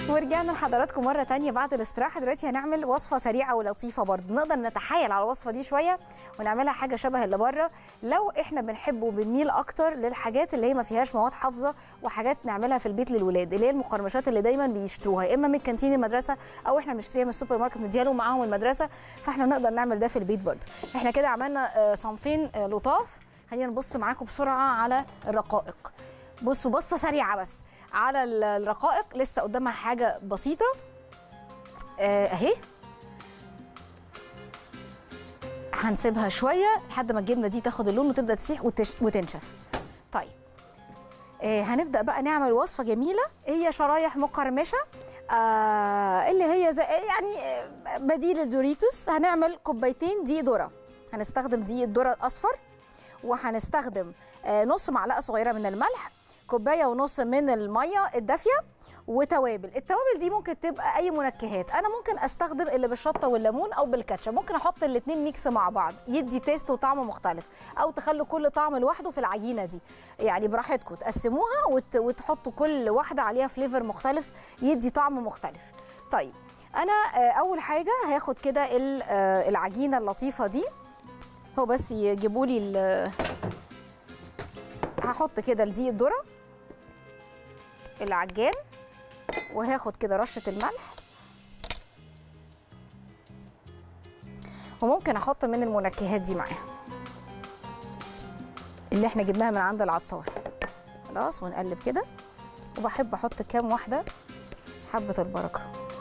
ورجعنا لحضراتكم مرة تانية بعد الاستراحة دلوقتي هنعمل وصفة سريعة ولطيفة برضه نقدر نتحايل على الوصفة دي شوية ونعملها حاجة شبه اللي بره لو احنا بنحب وبنميل أكتر للحاجات اللي هي ما فيهاش مواد حافظة وحاجات نعملها في البيت للولاد اللي هي المقرمشات اللي دايما بيشتروها يا إما من كانتين المدرسة أو احنا بنشتريها من السوبر ماركت نديها لهم معاهم المدرسة فاحنا نقدر نعمل ده في البيت برضه احنا كده عملنا آه، صنفين آه، لطاف خلينا نبص معاكم بسرعة على الرقائق بصوا بصة سريعة بس على ال- الرقائق لسه قدامها حاجة بسيطة آه، اهي هنسيبها شوية لحد ما الجبنة دي تاخد اللون وتبدأ تسيح وتش- وتنشف طيب آه، هنبدأ بقى نعمل وصفة جميلة هي شرايح مقرمشة آه اللي هي زي يعني آه، بديل الدوريتوس هنعمل كوبايتين دقيق ذرة هنستخدم دقيق الذرة الأصفر وهنستخدم آه، نص معلقه صغيره من الملح كوبايه ونص من الميه الدافيه وتوابل التوابل دي ممكن تبقى اي منكهات انا ممكن استخدم اللي بالشطه والليمون او بالكاتشب ممكن احط الاثنين ميكس مع بعض يدي تيست وطعم مختلف او تخلوا كل طعم لوحده في العجينه دي يعني براحتكم تقسموها وت... وتحطوا كل واحده عليها فليفر مختلف يدي طعم مختلف طيب انا آه، اول حاجه هاخد كده ال- آه، العجينه اللطيفه دي هو بس يجيبوا لي ال- هحط كده الدقيق الذره العجان وهاخد كده رشه الملح وممكن احط من المنكهات دي معاها اللي احنا جبناها من عند العطار خلاص ونقلب كده وبحب احط كام واحده حبه البركه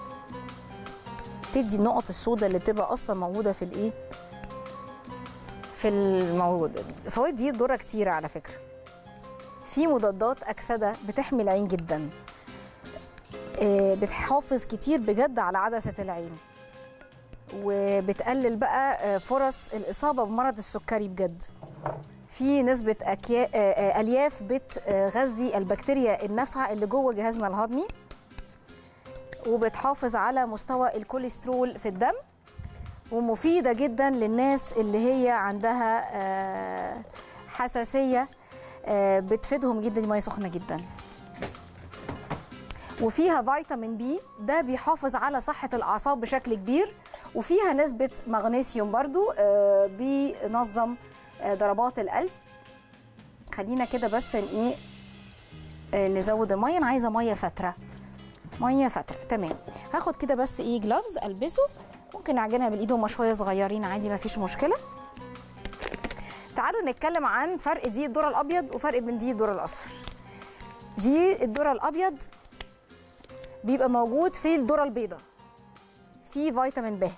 تدي النقط السوداء اللي بتبقى اصلا موجوده في الايه في الموجود فوائد دي الذره كتيره على فكره في مضادات اكسده بتحمي العين جدا آه، بتحافظ كتير بجد على عدسه العين وبتقلل بقى آه، فرص الاصابه بمرض السكري بجد في نسبة أكيا... آه، آه، ألياف بتغذي البكتيريا النافعة اللي جوه جهازنا الهضمي وبتحافظ على مستوى الكوليسترول في الدم ومفيدة جدا للناس اللي هي عندها آه، حساسية آه، بتفيدهم جدا دي مية سخنة جدا وفيها فيتامين بي ده بيحافظ على صحة الأعصاب بشكل كبير وفيها نسبة مغنيسيوم برضو آه، بينظم آه، ضربات القلب خلينا كده بس ن- ايه آه، نزود المية أنا عايزة مية فترة مية فترة تمام هاخد كده بس ايه جلافز ألبسه ممكن نعجنها بالايد هما شويه صغيرين عادي ما فيش مشكله تعالوا نتكلم عن فرق دي الذره الابيض وفرق بين دي الذره الاصفر دي الذره الابيض بيبقى موجود في الذره البيضاء في فيتامين ب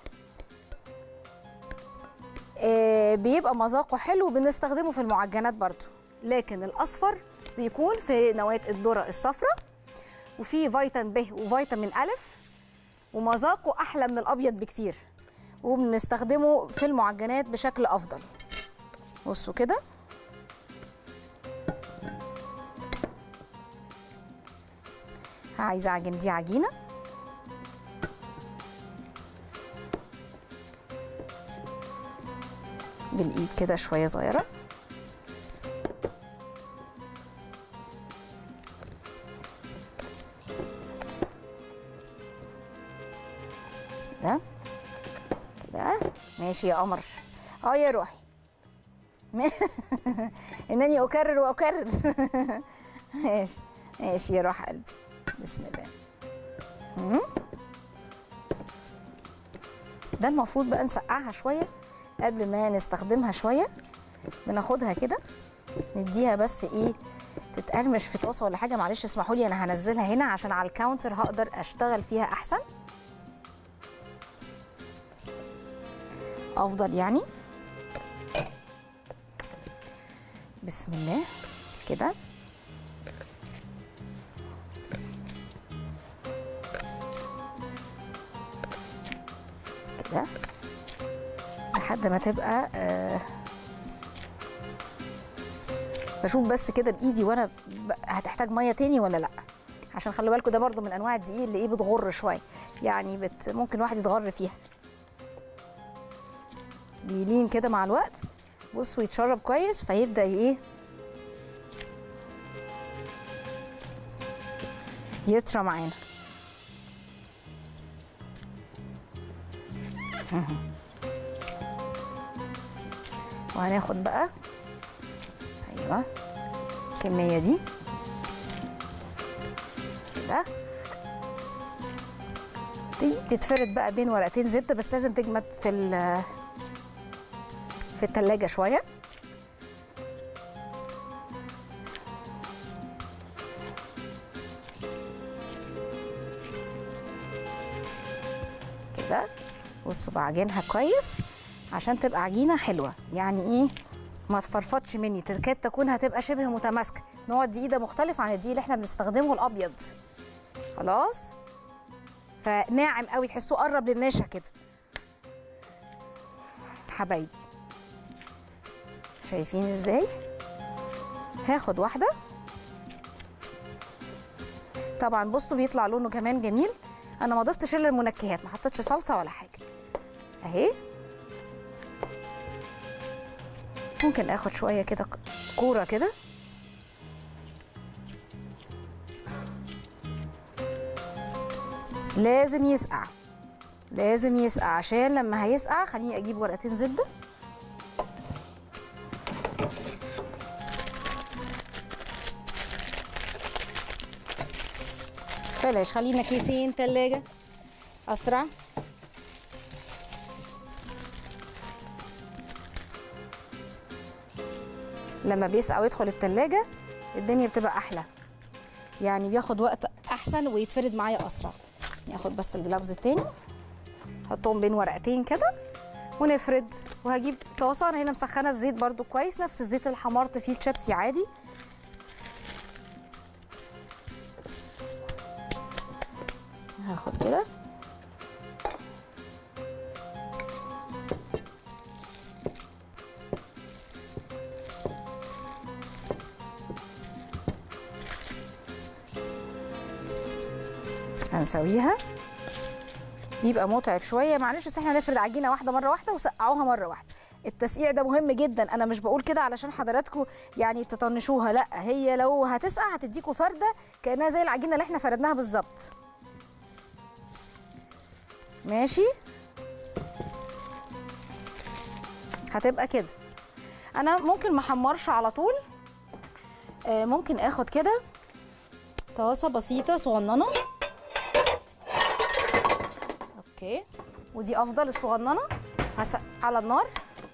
آه، بيبقى مذاقه حلو بنستخدمه في المعجنات برضو لكن الاصفر بيكون في نواه الذره الصفراء وفيه فيتامين ب وفيتامين الف ومذاقه احلى من الابيض بكتير وبنستخدمه في المعجنات بشكل افضل بصوا كده عايزه اعجن دي عجينه بالايد كده شويه صغيره كده كده ماشي يا قمر اه يا روحي م- انني اكرر واكرر ماشي ماشي يا روح قلبي بسم الله مم. ده المفروض بقى نسقعها شويه قبل ما نستخدمها شويه بناخدها كده نديها بس ايه تتقرمش في طاسه ولا حاجه معلش اسمحوا لي انا هنزلها هنا عشان على الكاونتر هقدر اشتغل فيها احسن افضل يعني بسم الله كده كده لحد ما تبقى آه بشوف بس كده بايدي وانا ب... هتحتاج ميه تاني ولا لا عشان خلوا بالكم ده برضو من انواع الدقيق اللي ايه بتغر شويه يعني بت... ممكن واحد يتغر فيها بيلين كده مع الوقت بصوا يتشرب كويس فيبدا ايه يطرى معانا وهناخد بقى ايوه الكميه دي كده دي تتفرد بقى بين ورقتين زبده بس لازم تجمد في ال- في التلاجة شويه كده بصوا بعجنها كويس عشان تبقى عجينه حلوه يعني ايه ما تفرفطش مني تكاد تكون هتبقى شبه متماسكه نوع الدقيق ده مختلف عن الدقيق اللي احنا بنستخدمه الابيض خلاص فناعم قوي تحسوه قرب للنشا كده حبايبي شايفين ازاي هاخد واحده طبعا بصوا بيطلع لونه كمان جميل انا ما ضفتش الا المنكهات ما حطيتش صلصه ولا حاجه اهي ممكن اخد شويه كده كوره كده لازم يسقع لازم يسقع عشان لما هيسقع خليني اجيب ورقتين زبده بلاش خلينا كيسين تلاجة أسرع لما بيسقع ويدخل التلاجة الدنيا بتبقى أحلى يعني بياخد وقت أحسن ويتفرد معايا أسرع ناخد بس الجلافز التاني حطهم بين ورقتين كده ونفرد وهجيب طاسه انا هنا مسخنه الزيت برده كويس نفس الزيت اللي حمرت فيه الشيبسي عادي هاخد كده هنسويها بيبقى متعب شويه معلش بس احنا نفرد عجينه واحده مره واحده وسقعوها مره واحده التسقيع ده مهم جدا انا مش بقول كده علشان حضراتكم يعني تطنشوها لا هي لو هتسقع هتديكوا فرده كانها زي العجينه اللي احنا فردناها بالظبط ماشي هتبقى كده انا ممكن ما احمرش على طول آه، ممكن اخد كده طاسه بسيطه صغننه اوكي ودي افضل الصغننه هسق على النار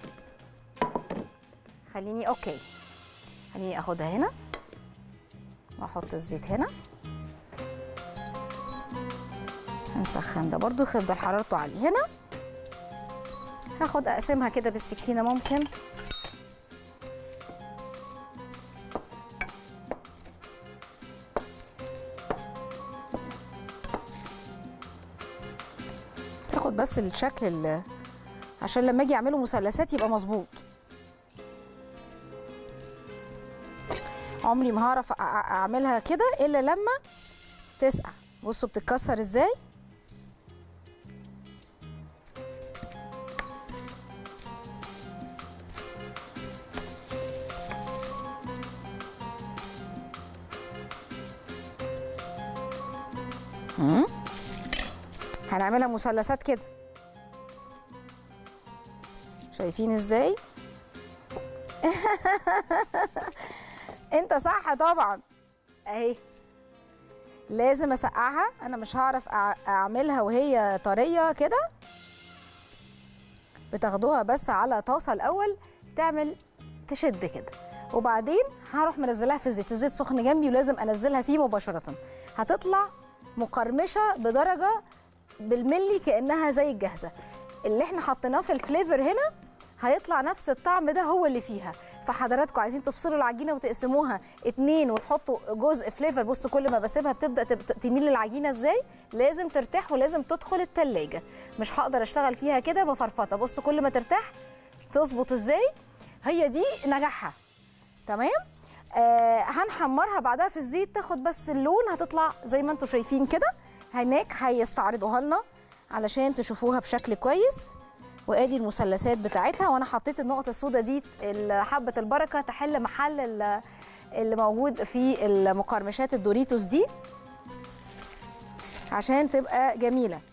خليني اوكي خليني اخدها هنا واحط الزيت هنا هنسخن ده برضو يفضل حرارته عالية هنا هاخد اقسمها كده بالسكينه ممكن تاخد بس الشكل ال- عشان لما اجي اعمله مثلثات يبقى مظبوط عمري ما هعرف أ- أ- اعملها كده الا لما تسقع بصوا بتتكسر ازاي مم. هنعملها مثلثات كده شايفين ازاي انت صح طبعا اهي لازم اسقعها انا مش هعرف أع- اعملها وهي طريه كده بتاخدوها بس على طاسه الاول تعمل تشد كده وبعدين هروح منزلها في الزيت الزيت سخن جنبي ولازم انزلها فيه مباشره هتطلع مقرمشه بدرجه بالملي كانها زي الجاهزه اللي احنا حطيناه في الفليفر هنا هيطلع نفس الطعم ده هو اللي فيها فحضراتكم عايزين تفصلوا العجينه وتقسموها اتنين وتحطوا جزء فليفر بصوا كل ما بسيبها بتبدا تب- تميل للعجينه ازاي لازم ترتاح ولازم تدخل التلاجة مش هقدر اشتغل فيها كده بفرفطه بصوا كل ما ترتاح تظبط ازاي هي دي نجاحها تمام آه هنحمرها بعدها في الزيت تاخد بس اللون هتطلع زي ما انتم شايفين كده هناك هيستعرضوها لنا علشان تشوفوها بشكل كويس وادي المثلثات بتاعتها وانا حطيت النقط السوداء دي ال- حبه البركه تحل محل ال- اللي موجود في المقرمشات الدوريتوس دي عشان تبقى جميله